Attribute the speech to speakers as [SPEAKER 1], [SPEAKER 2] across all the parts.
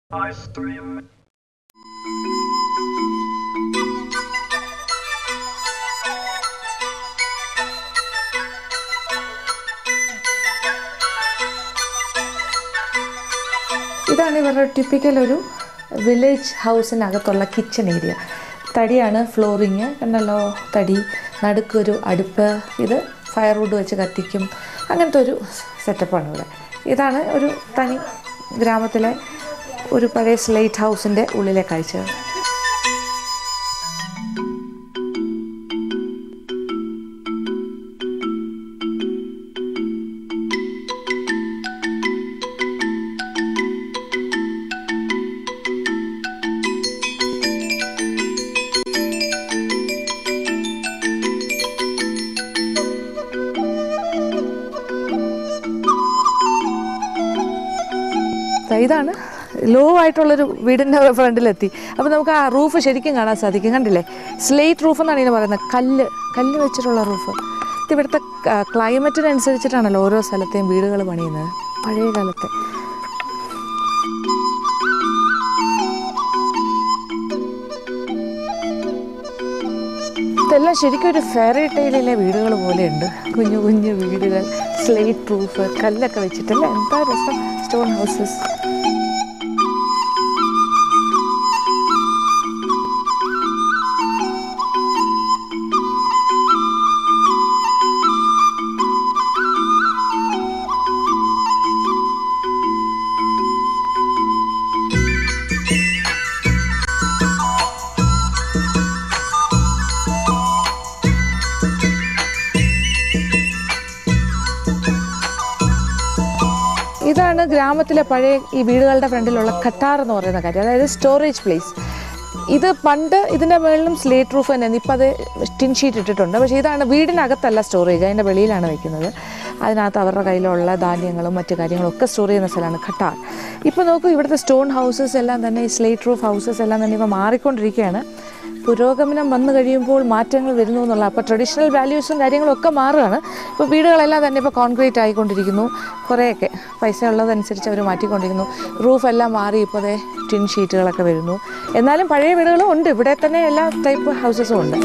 [SPEAKER 1] ice cream.
[SPEAKER 2] ഇതാണ് ഇവരുടെ typical ഒരു വില്ലേജ് ഹൗസിനകത്തുള്ള കിച്ചൺ ഏരിയ തടിയാണ് ഫ്ലോറിങ് കണ്ടല്ലോ തടി നടുക്കൊരു അടുപ്പ് ഇത് ഫയർവുഡ് വെച്ച് കത്തിക്കും അങ്ങനത്തെ ഒരു സെറ്റപ്പാണ് ഇവിടെ ഇതാണ് ഒരു തനി ഗ്രാമത്തിലെ ഒരു പഴയ സ്ലേറ്റ് ഹൗസിൻ്റെ ഉള്ളിലെ കാഴ്ചകൾ ദാ ഇതാണ് ലോ ആയിട്ടുള്ളൊരു വീടിൻ്റെ ഫ്രണ്ടിലെത്തി അപ്പോൾ നമുക്ക് ആ റൂഫ് ശരിക്കും കാണാൻ സാധിക്കും കണ്ടില്ലേ സ്ലേറ്റ് റൂഫ് എന്നാണ് ഇതിന് പറയുന്നത് കല്ല് കല്ല് വെച്ചിട്ടുള്ള റൂഫ് ഇത് ഇവിടുത്തെ ക്ലൈമറ്റിനനുസരിച്ചിട്ടാണല്ലോ ഓരോ സ്ഥലത്തെയും വീടുകൾ പണിയുന്നത് പഴയ കാലത്തെ ഇതെല്ലാം ശരിക്കും ഒരു ഫെയറി ടൈലിലെ വീടുകൾ പോലെയുണ്ട് കുഞ്ഞു കുഞ്ഞു വീടുകൾ സ്ലേറ്റ് റൂഫ് കല്ലൊക്കെ വെച്ചിട്ടല്ലേ എന്താ രസം സ്റ്റോൺ ഹൗസസ് ഇതാണ് ഗ്രാമത്തിലെ പഴയ ഈ വീടുകളുടെ ഫ്രണ്ടിലുള്ള ഖട്ടാർ എന്ന് പറയുന്ന കാര്യം അതായത് സ്റ്റോറേജ് പ്ലേസ് ഇത് പണ്ട് ഇതിൻ്റെ മുകളിലും സ്ലേറ്റ് റൂഫ് തന്നെ ഇപ്പം അത് ടിൻ ഷീറ്റ് ഇട്ടിട്ടുണ്ട് പക്ഷേ ഇതാണ് വീടിനകത്തല്ല സ്റ്റോറേജ് അതിൻ്റെ വെളിയിലാണ് വെക്കുന്നത് അതിനകത്ത് അവരുടെ കയ്യിലുള്ള ധാന്യങ്ങളും മറ്റു കാര്യങ്ങളും ഒക്കെ സ്റ്റോർ ചെയ്യുന്ന സ്ഥലമാണ് ഖട്ടാർ ഇപ്പോൾ നോക്കൂ ഇവിടുത്തെ സ്റ്റോൺ ഹൗസസ് എല്ലാം തന്നെ ഈ സ്ലേറ്റ് റൂഫ് ഹൗസസ് എല്ലാം തന്നെ ഇപ്പോൾ മാറിക്കൊണ്ടിരിക്കുകയാണ് പുരോഗമനം വന്നു കഴിയുമ്പോൾ മാറ്റങ്ങൾ വരുന്നു എന്നുള്ള അപ്പോൾ ട്രഡീഷണൽ വാല്യൂസും കാര്യങ്ങളും ഒക്കെ മാറുകയാണ് ഇപ്പോൾ വീടുകളെല്ലാം തന്നെ ഇപ്പോൾ കോൺക്രീറ്റ് ആയിക്കൊണ്ടിരിക്കുന്നു കുറേയൊക്കെ പൈസ ഉള്ളതനുസരിച്ച് അവർ മാറ്റിക്കൊണ്ടിരിക്കുന്നു റൂഫ് എല്ലാം മാറി ഇപ്പോൾ അതേ ടിൻ ഷീറ്റുകളൊക്കെ വരുന്നു എന്നാലും പഴയ വീടുകളും ഉണ്ട് ഇവിടെ തന്നെ എല്ലാ ടൈപ്പ് ഹൗസസും ഉണ്ട്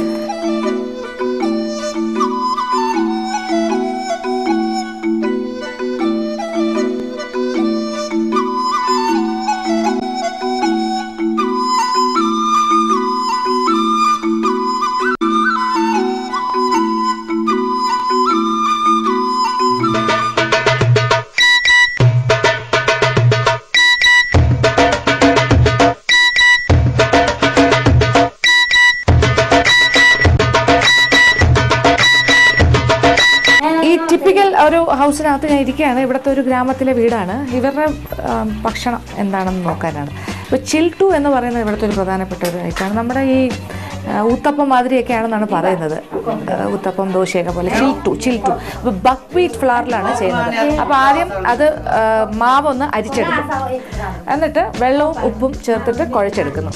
[SPEAKER 2] ഈ ടിപ്പിക്കൽ ഒരു ഹൗസിനകത്ത് ഞാൻ ഇരിക്കുകയാണ് ഇവിടുത്തെ ഒരു ഗ്രാമത്തിലെ വീടാണ് ഇവരുടെ ആ, ഭക്ഷണം എന്താണെന്ന് നോക്കാനാണ് ഇപ്പോൾ ചിൽട്ടു എന്ന് പറയുന്നത് ഇവിടുത്തെ ഒരു പ്രധാനപ്പെട്ട ഒരു ഐറ്റമാണ് നമ്മുടെ ഈ ആ, ഊത്തപ്പം മാതിരിയൊക്കെയാണെന്നാണ് പറയുന്നത് ആ, ഊത്തപ്പം ദോശയൊക്കെ പോലെ ചിൽട്ടു ചിൽട്ടു അപ്പോൾ ബക്ക് വീറ്റ് ഫ്ലവറിലാണ് ചെയ്യുന്നത് അപ്പോൾ ആദ്യം അത് ആ, മാവൊന്ന് അരിച്ചെടുക്കും എന്നിട്ട് വെള്ളവും ഉപ്പും ചേർത്തിട്ട് കുഴച്ചെടുക്കുന്നു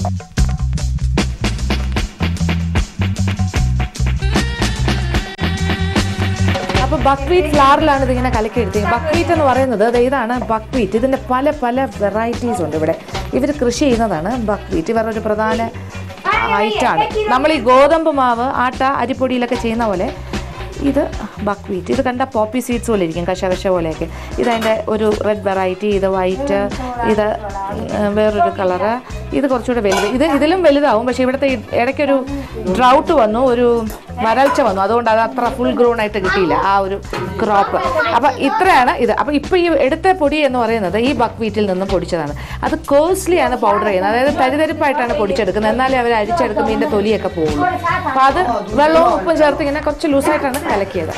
[SPEAKER 2] അപ്പോൾ ബക്വീറ്റ് ഫ്ലവറിലാണ് ഇതിങ്ങനെ കലക്കി എടുത്തത് ബക്വീറ്റ് എന്ന് പറയുന്നത് ദേ ഇതാണ് ബക്വീറ്റ് ഇതിൻ്റെ പല പല വെറൈറ്റീസ് ഉണ്ട് ഇവിടെ ഇവർ കൃഷി ചെയ്യുന്നതാണ് ബക്വീറ്റ് ഇവരുടെ ഒരു പ്രധാന ഐറ്റാണ് നമ്മൾ ഈ ഗോതമ്പ് മാവ് ആട്ട അരിപ്പൊടിയിലൊക്കെ ചെയ്യുന്ന പോലെ ഇത് ബക്വീറ്റ് ഇത് കണ്ട പോപ്പി സീഡ്സ് പോലെ ഇരിക്കും കശ കശ പോലെയൊക്കെ ഇതതിൻ്റെ ഒരു റെഡ് വെറൈറ്റി ഇത് വൈറ്റ് ഇത് ഉം, വേറൊരു കളറ് ഇത് കുറച്ചുകൂടെ വലുത് ഇത് ഇതിലും വലുതാവും പക്ഷേ ഇവിടുത്തെ ഈ ഇടയ്ക്കൊരു ഡ്രൗട്ട് വന്നു ഒരു വരൾച്ച വന്നു അതുകൊണ്ട് അത് അത്ര ഫുൾ ഗ്രോൺ ആയിട്ട് കിട്ടിയില്ല ആ ഒരു ക്രോപ്പ് അപ്പം ഇത്രയാണ് ഇത് അപ്പം ഇപ്പോൾ ഈ എടുത്ത പൊടി എന്ന് പറയുന്നത് ഈ ബക്ക് വീറ്റിൽ നിന്ന് പൊടിച്ചതാണ് അത് കോസ്റ്റ്ലി ആണ് പൗഡർ ചെയ്യുന്നത് അതായത് തരിതരിപ്പായിട്ടാണ് പൊടിച്ചെടുക്കുന്നത് എന്നാലേ അവർ അരിച്ചെടുക്കുമ്പോൾ ഇതിൻ്റെ തൊലിയൊക്കെ പോകുള്ളൂ അപ്പം അത് വെള്ളവും ഉപ്പും ചേർത്ത് ഇങ്ങനെ കുറച്ച് ലൂസായിട്ടാണ് കലക്കിയത്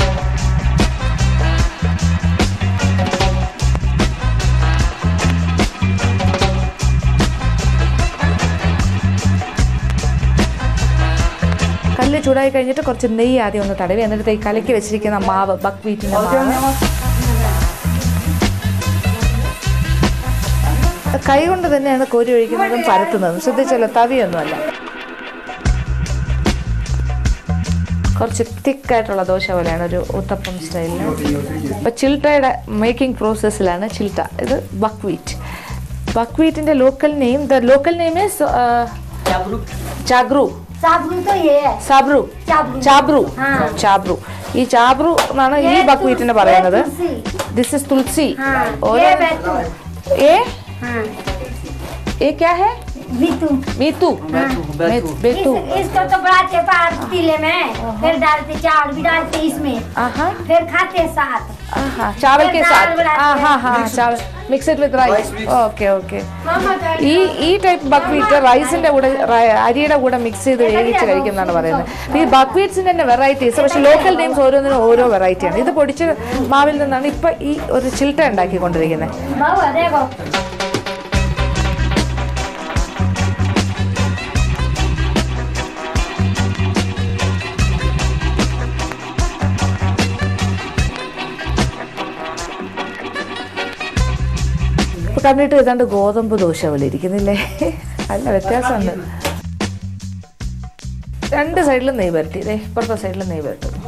[SPEAKER 2] കല്ല് ചൂടായി കഴിഞ്ഞിട്ട് കുറച്ച് നെയ്യ് ആദ്യം ഒന്ന് തടവി എന്നിട്ട് ഈ കലക്കി വെച്ചിരിക്കുന്ന മാവ് ബക്ക് വീറ്റിൻ്റെ മാവ് കൈ കൊണ്ട് തന്നെയാണ് കോരി ഒഴിക്കുന്നതും പരത്തുന്നതും ശ്രദ്ധിച്ചല്ലോ തവിയൊന്നുമല്ല കുറച്ച് തിക്കായിട്ടുള്ള ദോശ പോലെയാണ് ഒരു ഉത്തപ്പം സ്റ്റൈലിൽ അപ്പോൾ ചിൽട്ടയുടെ മേക്കിംഗ് പ്രോസസ്സിലാണ് ചിൽട്ട ഇത് ബക്ക് വീറ്റ് ബക്വീറ്റിന്റെ local name the local name is ചാഗ്രു
[SPEAKER 1] साबुन तो ये है
[SPEAKER 2] സാബ്രു
[SPEAKER 1] चाबरू
[SPEAKER 2] ചാബ്രു
[SPEAKER 1] ആ.
[SPEAKER 2] ചാബ്രു ഈ ചാബ്രു എന്നാണ് ഈ
[SPEAKER 1] ये
[SPEAKER 2] ബക്വീറ്റിന്
[SPEAKER 1] तुलसी,
[SPEAKER 2] പറയുന്നത്
[SPEAKER 1] ये तुलसी।
[SPEAKER 2] ദിസ് ഇസ് തുളസി
[SPEAKER 1] हाँ
[SPEAKER 2] ഓരോ
[SPEAKER 1] ये बैतू
[SPEAKER 2] ഏ
[SPEAKER 1] हाँ
[SPEAKER 2] ഏ ക്യാ ഹേ
[SPEAKER 1] बीतू
[SPEAKER 2] മീതു ബേത്തു
[SPEAKER 1] इस, इसको तो बढ़ाते पार पीले में फिर डालते चावल भी डालते इसमें
[SPEAKER 2] ആഹാ
[SPEAKER 1] फिर खाते साथ
[SPEAKER 2] ആഹാ ചാവൽ കെ
[SPEAKER 1] दाल
[SPEAKER 2] സാത്ത്
[SPEAKER 1] बनाते
[SPEAKER 2] ആഹാ ഹാ chawal mixed with rice okay okay
[SPEAKER 1] मामा का
[SPEAKER 2] ഈ ഈ ടൈപ്പ് ബക്വീറ്റ് റൈസിന്റെ കൂടെ റ- അരിയുടെ കൂടെ മിക്സ് ചെയ്ത് വേവിച്ച് കഴിക്കുന്നതാണ് പറയുന്നത് ഈ ബക്വീറ്റ്സിന്റെ തന്നെ വെറൈറ്റീസ് പക്ഷെ ലോക്കൽ നെയിംസ് ഓരോന്നിനും ഓരോ വെറൈറ്റിയാണ് ഇത് പൊടിച്ച മാവിൽ നിന്നാണ് ഇപ്പൊ ഈ ഒരു ചിൽട്ട ഉണ്ടാക്കിക്കൊണ്ടിരിക്കുന്നത്
[SPEAKER 1] बाबू देखो
[SPEAKER 2] ഇപ്പൊ കണ്ടിട്ട് ഏതാണ്ട് ഗോതമ്പ് ദോശ പോലെ ഇരിക്കുന്നില്ലേ നല്ല വ്യത്യാസമുണ്ട് രണ്ട് സൈഡിലും നെയ് വരട്ടി ഇതേ ഇപ്പുറത്തെ സൈഡിലും നെയ് വരട്ടും